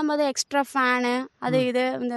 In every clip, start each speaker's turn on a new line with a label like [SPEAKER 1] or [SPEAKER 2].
[SPEAKER 1] நம்ம அது extra fan அது இது இந்த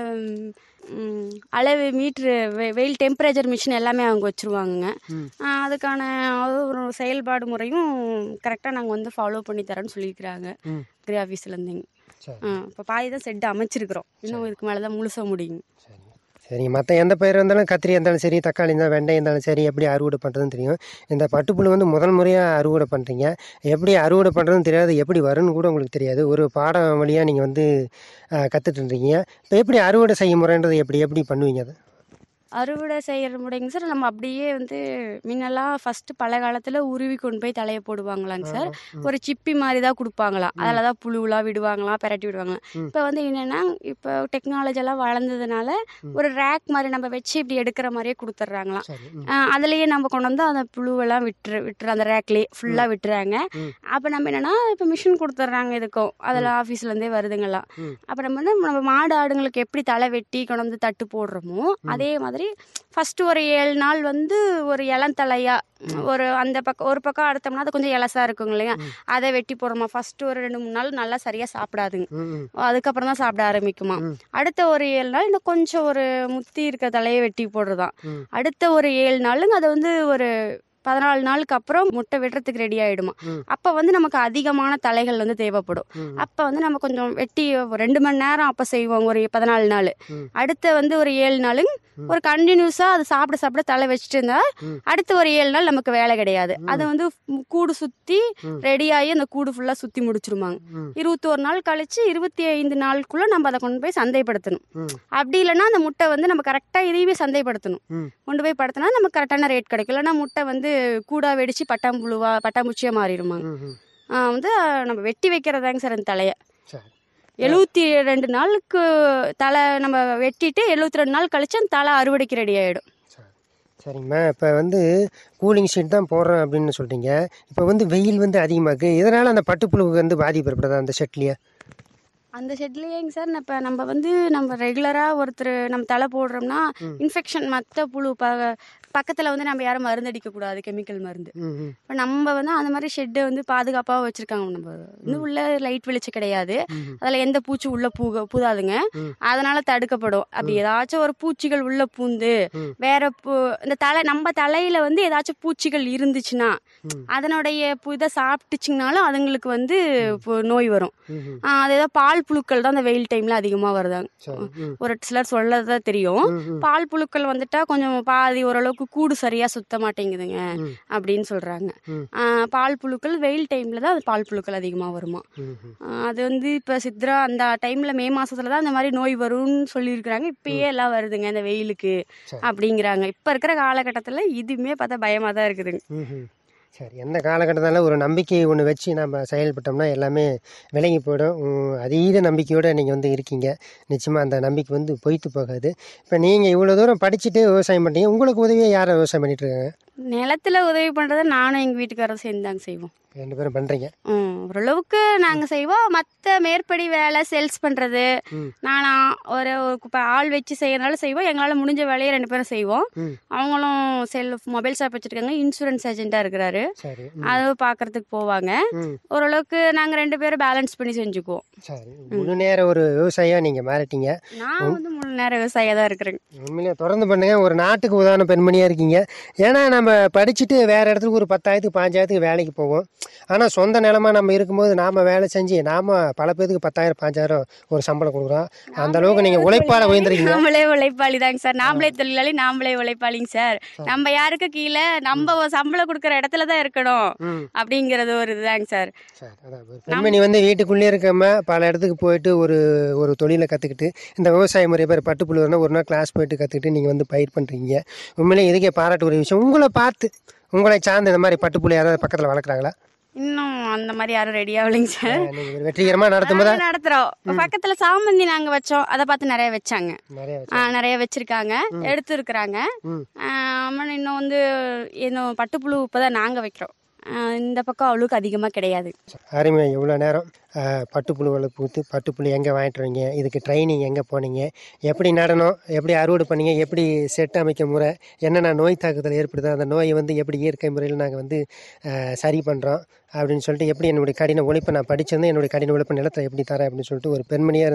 [SPEAKER 1] ம், அளவு மீட்ரு வெ வெயில் டெம்பரேச்சர் மிஷின் எல்லாமே அவங்க வச்சுருவாங்கங்க
[SPEAKER 2] ம்.
[SPEAKER 1] அதுக்கான அது ஒரு செயல்பாடு முறையும் கரெக்டாக நாங்கள் வந்து ஃபாலோ பண்ணி தரேன்னு சொல்லியிருக்கிறாங்க
[SPEAKER 2] ம்.
[SPEAKER 1] கிரி ஆஃபீஸ்லேருந்துங்க
[SPEAKER 2] சரி
[SPEAKER 1] இப்போ பாதி தான் செட்டு அமைச்சிருக்கிறோம் இன்னும் இதுக்கு மேலே தான் முழுசாக முடியுங்க
[SPEAKER 2] சரி சரிங்க மற்ற எந்த பயிர் இருந்தாலும் கத்திரி இருந்தாலும் சரி தக்காளி இருந்தாலும் வெண்டை இருந்தாலும் சரி எப்படி அறுவடை பண்ணுறதுன்னு தெரியும் இந்த பட்டுப்புழு வந்து முதல் முறையாக அறுவடை பண்ணுறீங்க எப்படி அறுவடை பண்ணுறதுன்னு தெரியாது எப்படி வரும்னு கூட உங்களுக்கு தெரியாது ஒரு பாடம் வழியாக நீங்கள் வந்து கற்றுட்டு இருந்தீங்க இப்போ எப்படி அறுவடை செய்ய முறைன்றது எப்படி எப்படி பண்ணுவீங்க அதை
[SPEAKER 1] அறுவடை செய்கிற முறைங்க சார் நம்ம அப்படியே வந்து முன்னெல்லாம் ஃபஸ்ட்டு பல காலத்தில் உருவி கொண்டு போய் தலையை போடுவாங்களாங்க சார் ஒரு சிப்பி மாதிரி தான் கொடுப்பாங்களாம் அதில் தான் புழுவெலாம் விடுவாங்களாம் பெரட்டி விடுவாங்களாம்
[SPEAKER 2] ம்.
[SPEAKER 1] இப்போ வந்து என்னென்னா இப்போ டெக்னாலஜி எல்லாம் வளர்ந்ததுனால ஒரு ரேக் மாதிரி நம்ம வச்சு இப்படி எடுக்கிற மாதிரியே கொடுத்துட்றாங்களாம்
[SPEAKER 2] சரி ம்
[SPEAKER 1] அதுலேயே நம்ம கொண்டு வந்து அந்த புழுவெல்லாம் விட்டுரு விட்டுரு அந்த ரேக்லேயே ஃபுல்லாக விட்டுறாங்க
[SPEAKER 2] ம்.
[SPEAKER 1] அப்போ நம்ம என்னென்னா இப்போ மிஷின் கொடுத்துட்றாங்க இதுக்கும் அதில் ஆஃபீஸ்லேருந்தே வருதுங்களாம்
[SPEAKER 2] ம்.
[SPEAKER 1] அப்போ நம்ம வந்து நம்ம மாடு ஆடுங்களுக்கு எப்படி தலை வெட்டி கொண்டு வந்து தட்டு போடுறோமோ அதே மாதிரி ஃபஸ்ட்டு ஒரு ஏழு நாள் வந்து ஒரு இளந்தலையா ஒரு அந்த பக்கம் ஒரு பக்கம் அடுத்தோம்னா அது கொஞ்சம் இலசா இருக்குங்க இல்லையா அதை வெட்டி போடுறோமா ஃபஸ்ட்டு ஒரு ரெண்டு மூணு நாள் நல்லா சரியாக சாப்பிடாதுங்க
[SPEAKER 2] ம் ம்
[SPEAKER 1] அதுக்கப்புறம் தான் சாப்பிட ஆரம்பிக்குமா
[SPEAKER 2] ம்.
[SPEAKER 1] அடுத்த ஒரு ஏழு நாள் இன்னும் கொஞ்சம் ஒரு முத்தி இருக்க தலையை வெட்டி போடுறதாம்
[SPEAKER 2] ம்.
[SPEAKER 1] அடுத்த ஒரு ஏழு நாளுங்க அது வந்து ஒரு பதினாலு நாளுக்கு அப்புறம் முட்டை விடுறதுக்கு ரெடி ஆயிடுமா
[SPEAKER 2] ம்.
[SPEAKER 1] அப்போ வந்து நமக்கு அதிகமான தலைகள் வந்து தேவைப்படும்
[SPEAKER 2] ம்.
[SPEAKER 1] அப்போ வந்து நம்ம கொஞ்சம் வெட்டி ஒரு ரெண்டு மணி நேரம் அப்போ செய்வோம் ஒரு பதினாலு நாள்
[SPEAKER 2] ம்.
[SPEAKER 1] அடுத்த வந்து ஒரு ஏழு நாளுங்க ஒரு கண்டினியூஸாக அது சாப்பிட சாப்பிட தலை வச்சுட்டு இருந்தா
[SPEAKER 2] ம்.
[SPEAKER 1] அடுத்த ஒரு ஏழு நாள் நமக்கு வேலை கிடையாது அது வந்து கூடு சுற்றி
[SPEAKER 2] ம்.
[SPEAKER 1] ரெடியாகி அந்த கூடு ஃபுல்லாக சுற்றி முடிச்சிருவாங்க
[SPEAKER 2] ம்.
[SPEAKER 1] இருபத்தோரு நாள் கழிச்சு இருபத்தி ஐந்து நாளுக்குள்ள நம்ம அதை கொண்டு போய் சந்தைப்படுத்தணும்
[SPEAKER 2] ம்.
[SPEAKER 1] அப்படி இல்லைன்னா அந்த முட்டை வந்து நம்ம கரெக்டாக இதையுமே சந்தைப்படுத்தணும்
[SPEAKER 2] ம்.
[SPEAKER 1] கொண்டு போய் படுத்தினா நமக்கு கரெக்டான ரேட் கிடைக்கும் இல்லைன்னா முட்டை வந்து கூடா வெடிச்சு பட்டாம்புழுவா பட்டாம்பூச்சியாக மாறிடுமாங்க
[SPEAKER 2] ம் ம்
[SPEAKER 1] ஆ, வந்து ஆ, நம்ம வெட்டி வைக்கிறதாங்க சார் அந்த தலையை
[SPEAKER 2] சரி
[SPEAKER 1] எழுபத்தி ரெண்டு நாளுக்கு தலை நம்ம வெட்டிட்டு எழுபத்தி ரெண்டு நாள் கழிச்சு அந்த தலை அறுவடைக்கு ரெடி ஆகிடும்
[SPEAKER 2] சரி சரிங்கம்மா இப்போ வந்து கூலிங் ஷீட் தான் போடுறேன் அப்படின்னு சொல்லிட்டீங்க இப்போ வந்து வெயில் வந்து அதிகமாக்கு இதனால் அந்த பட்டுப்புழுவுக்கு வந்து பாதிப்பு ஏற்படுதா அந்த ஷெட்லேயே
[SPEAKER 1] அந்த ஷெட்லேயேங்க சார் இப்போ நம்ம வந்து நம்ம ரெகுலராக ஒருத்தர் நம்ம தலை போடுறோம்னா இன்ஃபெக்ஷன் மற்ற புழு ப பக்கத்தில் வந்து நம்ம யாரும் மருந்து அடிக்கக்கூடாது கெமிக்கல் மருந்து
[SPEAKER 2] ம் ம்
[SPEAKER 1] இப்போ நம்ம வந்து அந்த மாதிரி ஷெட்டை வந்து பாதுகாப்பாக வச்சுருக்காங்க நம்ம வந்து உள்ள லைட் வெளிச்சம் கிடையாது
[SPEAKER 2] ம்.
[SPEAKER 1] அதில் எந்த பூச்சி உள்ள பூக பூதாதுங்க
[SPEAKER 2] ம்.
[SPEAKER 1] அதனால தடுக்கப்படும் அப்படி ஏதாச்சும் ஒரு பூச்சிகள் உள்ள பூந்து
[SPEAKER 2] ம்.
[SPEAKER 1] வேற பூ இந்த தலை நம்ம தலையில வந்து ஏதாச்சும் பூச்சிகள் இருந்துச்சுன்னா
[SPEAKER 2] ம்.
[SPEAKER 1] அதனுடைய பு- இதை சாப்பிட்டுச்சிங்கனாலும் அதுங்களுக்கு வந்து இப்போ நோய் வரும்
[SPEAKER 2] ம் ம்
[SPEAKER 1] ஆஹ் அது ஏதாவது பால் புழுக்கள் தான் அந்த வெயில் டைம்ல அதிகமாக வருதாங்க
[SPEAKER 2] சரி ம்
[SPEAKER 1] ஒரு சிலர் சொல்லதான் தெரியும்
[SPEAKER 2] ம் ம்
[SPEAKER 1] பால் புழுக்கள் வந்துட்டா கொஞ்சம் பாதி ஓரளவுக்கு கூடு சரியா சுத்த மாட்டேங்குதுங்க
[SPEAKER 2] ம்.
[SPEAKER 1] அப்படின்னு சொல்றாங்க
[SPEAKER 2] ம்.
[SPEAKER 1] ஆஹ் பால் புழுக்கள் வெயில் டைம்ல தான் அது பால் புழுக்கள் அதிகமாக வருமா
[SPEAKER 2] ம் ம்
[SPEAKER 1] ஆஹ் அது வந்து இப்போ சித்ரா அந்த டைம்ல மே மாசத்துல தான் அந்த மாதிரி நோய் வரும்னு சொல்லியிருக்கிறாங்க இப்பயே எல்லாம் வருதுங்க இந்த வெயிலுக்கு
[SPEAKER 2] சரி.
[SPEAKER 1] அப்படிங்கிறாங்க இப்போ இருக்கிற காலகட்டத்தில் இதுவுமே பார்த்தா பயமா தான் இருக்குதுங்க
[SPEAKER 2] ம்ஹும். சரி எந்த காலகட்டத்தால் ஒரு நம்பிக்கை ஒன்று வச்சு நம்ம செயல்பட்டோம்னா எல்லாமே விலகி போயிடும் உம், அதீத நம்பிக்கையோடு நீங்கள் வந்து இருக்கீங்க நிச்சயமாக அந்த நம்பிக்கை வந்து பொய்த்து போகாது இப்போ நீங்கள் இவ்வளோ தூரம் படிச்சுட்டு விவசாயம் பண்ணுறீங்க உங்களுக்கு உதவியாக யாரை விவசாயம் பண்ணிட்டு இருக்காங்க
[SPEAKER 1] நிலத்துல உதவி பண்றதை நானும் எங்க வீட்டுக்காரரும் சேர்ந்து தாங்க செய்வோம்
[SPEAKER 2] ரெண்டு பேரும் பண்ணுறீங்க
[SPEAKER 1] ம், ஓரளவுக்கு நாங்கள் செய்வோம் மற்ற மேற்படி வேலை சேல்ஸ் பண்ணுறது
[SPEAKER 2] ம்.
[SPEAKER 1] நானா ஒரு இப்போ ஆள் வச்சு செய்யறனால செய்வோம் எங்களால் முடிஞ்ச வேலையை ரெண்டு பேரும் செய்வோம்
[SPEAKER 2] ம்
[SPEAKER 1] அவங்களும் செல் மொபைல் ஷாப் வச்சுருக்காங்க இன்சூரன்ஸ் ஏஜென்ட்டாக இருக்கிறாரு
[SPEAKER 2] சரி
[SPEAKER 1] அது பார்க்கறதுக்கு போவாங்க
[SPEAKER 2] ம்
[SPEAKER 1] ஓரளவுக்கு நாங்கள் ரெண்டு பேரும் பேலன்ஸ் பண்ணி செஞ்சுக்குவோம்
[SPEAKER 2] சரி முழு நேர ஒரு விவசாயியாக நீங்கள் மாறிட்டீங்க
[SPEAKER 1] நான் வந்து முழு நேரம் விவசாயியாக தான் இருக்கிறேங்க
[SPEAKER 2] உண்மையிலே தொடர்ந்து பண்ணுங்க ஒரு நாட்டுக்கு உதாரண பெண்மணியாக இருக்கீங்க ஏன்னா நம்ம படிச்சுட்டு வேறு இடத்துக்கு ஒரு பத்தாயிரத்துக்கு பாஞ்சாயிரத்துக்கு வேலைக்கு போவோம் ஆனால் சொந்த நிலமா நம்ம இருக்கும்போது நாம் வேலை செஞ்சு நாம் பல பேருக்கு பத்தாயிரம் பாஞ்சாயிரம் ஒரு சம்பளம் கொடுக்குறோம் அந்த அளவுக்கு நீங்கள் உழைப்பால் உயர்ந்திருக்கீங்க
[SPEAKER 1] நாமளே உழைப்பாளி தாங்க சார் நாமளே தொழிலாளி நாமளே உழைப்பாளிங்க சார் நம்ம யாருக்கு கீழே நம்ம சம்பளம் கொடுக்குற இடத்துல தான் இருக்கணும்
[SPEAKER 2] ம்
[SPEAKER 1] அப்படிங்கிறது ஒரு இதுதாங்க சார்
[SPEAKER 2] சரி அதான் ஒரு பெண்மணி வந்து வீட்டுக்குள்ளேயே இருக்காம பல இடத்துக்கு போயிட்டு ஒரு ஒரு தொழிலை கற்றுக்கிட்டு இந்த விவசாய முறை பேர் பட்டுப்புழுனா ஒரு நாள் கிளாஸ் போயிட்டு கற்றுக்கிட்டு நீங்கள் வந்து பயிர் பண்ணுறீங்க உண்மையிலே இதுக்கே பாராட்டு ஒரு விஷயம் உங்களை பார்த்து உங்களை சார்ந்து இந்த மாதிரி பட்டுப்புழு யாராவது பக்கத்தில் வளர்க்குறாங்களா
[SPEAKER 1] இன்னும் அந்த மாதிரி யாரும் ரெடி ஆகலைங்க சார்
[SPEAKER 2] நீங்கள் ஒரு வெற்றிகரமாக நடத்தும் போது
[SPEAKER 1] நாங்க நடத்துறோம் பக்கத்துல சாமந்தி நாங்க வச்சோம் அதை பார்த்து நிறைய வச்சாங்க
[SPEAKER 2] நிறைய
[SPEAKER 1] ஆ, நிறைய வச்சிருக்காங்க எடுத்து இருக்கிறாங்க
[SPEAKER 2] ம்
[SPEAKER 1] இன்னும் வந்து இன்னும் பட்டுப்புழு இப்பதான் நாங்க வைக்கிறோம் ஆ, இந்த பக்கம் அவ்வளவுக்கு அதிகமா கிடையாது
[SPEAKER 2] அருமை இவ்வளோ நேரம் அஹ், பட்டுப்புழு வளர்ப்பு பட்டுப்புழு எங்கே வாங்கிட்டு வரீங்க இதுக்கு ட்ரைனிங் எங்கே போனீங்க எப்படி நடனம் எப்படி அறுவடை பண்ணீங்க எப்படி செட் அமைக்க முறை என்னென்ன நோய் தாக்குதல் ஏற்படுது அந்த நோயை வந்து எப்படி இயற்கை முறையில் நாங்கள் வந்து அஹ், சரி பண்ணுறோம் அப்படின்னு சொல்லிட்டு எப்படி என்னுடைய கடின உழைப்பை நான் படிச்சிருந்தேன் என்னுடைய கடின உழைப்பை நிலத்தில் எப்படி தரேன் அப்படின்னு சொல்லிட்டு ஒரு பெண்மணியாக